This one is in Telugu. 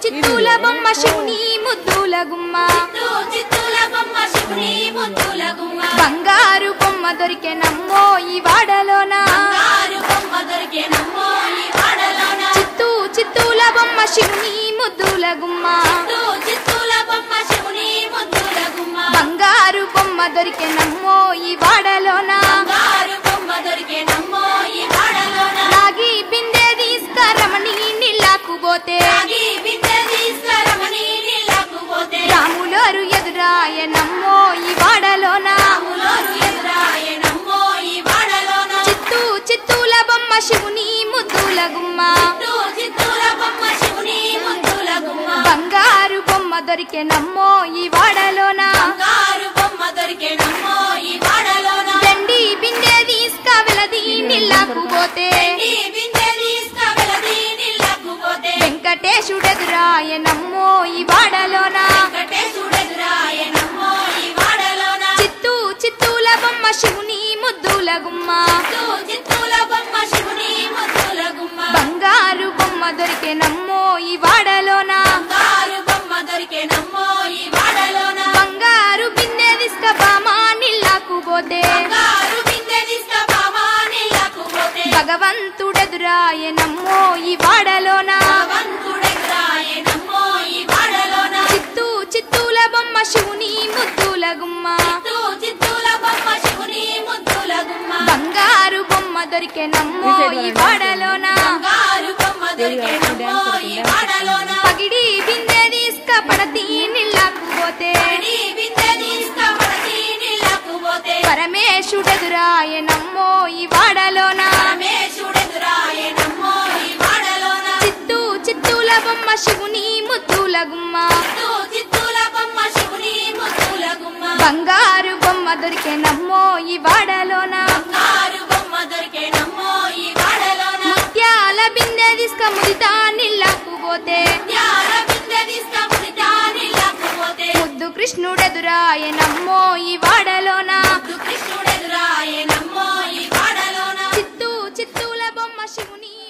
చిత్తూల బొమ్మ శివుని ముద్దుల గుమ్మ చిత్తూ చిత్తూల బొమ్మ శివుని ముద్దుల గుమ్మ బంగారు బొమ్మ దొరికెనమ్మో ఈ వాడలోన బంగారు బొమ్మ దొరికేనమ్మో ఈ వాడలోన చిత్తూ చిత్తూల బొమ్మ శివుని ముద్దుల గుమ్మ చిత్తూ చిత్తూల బొమ్మ శివుని ముద్దుల గుమ్మ బంగారు బొమ్మ దొరికెనమ్మో ఈ వాడలోన బంగారు బొమ్మ దొరికేనమ్మో ఈ వాడలోన రాగి బిందె తీసుకరమణి నీళ్ళకు పోతే రాగి బిందె తీసుకురమని నీళ్ళకు పోతే రాములోరు ఎదురాయనమ్మో ఈ వాడలోన రాములోరు ఎదురాయనమ్మో ఈ వాడలోన చిత్తూ చిత్తూల బొమ్మ శివుని ముద్దుల గుమ్మ చిత్తూ చిత్తూల బొమ్మ శివుని ముద్దుల గుమ్మ బంగారు బొమ్మ దొరికెనమ్మో ఈ వాడలోన బంగారు బొమ్మ దొరికేనమ్మో ఈ వాడలోన దండి బిందె తీసుక వెలది నీళ్ళకు పోతే ఈ బిందె తీసుకువెళది నీళ్ళకు పోతే వెంకటేశుడెదురాయనమ్మో ఈ వాడలోన వెంకటేశుడెదురాయనమ్మో ఈ వాడలోన చిత్తూ చిత్తూల బొమ్మ శివుని ముద్దుల గుమ్మ చిత్తూ చిత్తూల బొమ్మ శివుని ముద్దుల గుమ్మ బంగారు బొమ్మ దొరికెనమ్మో ఈ వాడలోన బంగారు బొమ్మ దొరికేనమ్మో ఈ వాడలోన బంగారు బిందె తీసుక బామా నీళ్ళకు పోతే బంగారు బిందె తీసుకుపోవా నీళ్ళకు పోతే భగవంతుడెదురాయనమ్మో ఈ వాడలోన భగవంతుడెదురాయనమ్మో ఈ వాడలోన చిత్తూ చిత్తూల బొమ్మ శివుని ముద్దుల గుమ్మ చిత్తూ చిత్తూల బొమ్మ శివుని ముద్దుల గుమ్మ బంగారు బొమ్మ దొరికెనమ్మో ఈ వాడలోన బంగారు బొమ్మ దొరికేనమ్మో ఈ వాడలోన పగిడి బిందె తీసుక పడతి నీళ్ళకు పోతే పడి బిందె తీసుకువడతి నీళ్ళకు పోతే పరమేశుడెదురాయనమ్మో ఈ వాడలోన పరమేశుడెదురాయనమ్మో ఈ వాడలోన చిత్తూ చిత్తూల బొమ్మ శివుని ముద్దుల గుమ్మ చిత్తూ చిత్తూల బొమ్మ శివుని ముద్దుల గుమ్మ బంగారు బొమ్మ దొరికెనమ్మో ఈ వాడలోన బంగారు బొమ్మ దొరికేనమ్మో ఈ వాడలోన ముత్యాల బిందె తీసుక ముదితా నీళ్ళకు పోతే త్యాల బిందె తీసుకువడతా నీళ్ళకు పోతే ముద్దు కృష్ణుడెదురాయనమ్మో ఈ వాడలోన కృష్ణుడెదురాయనమ్మో ఈ వాడలోన చిత్తూ చిత్తూల బొమ్మ శివుని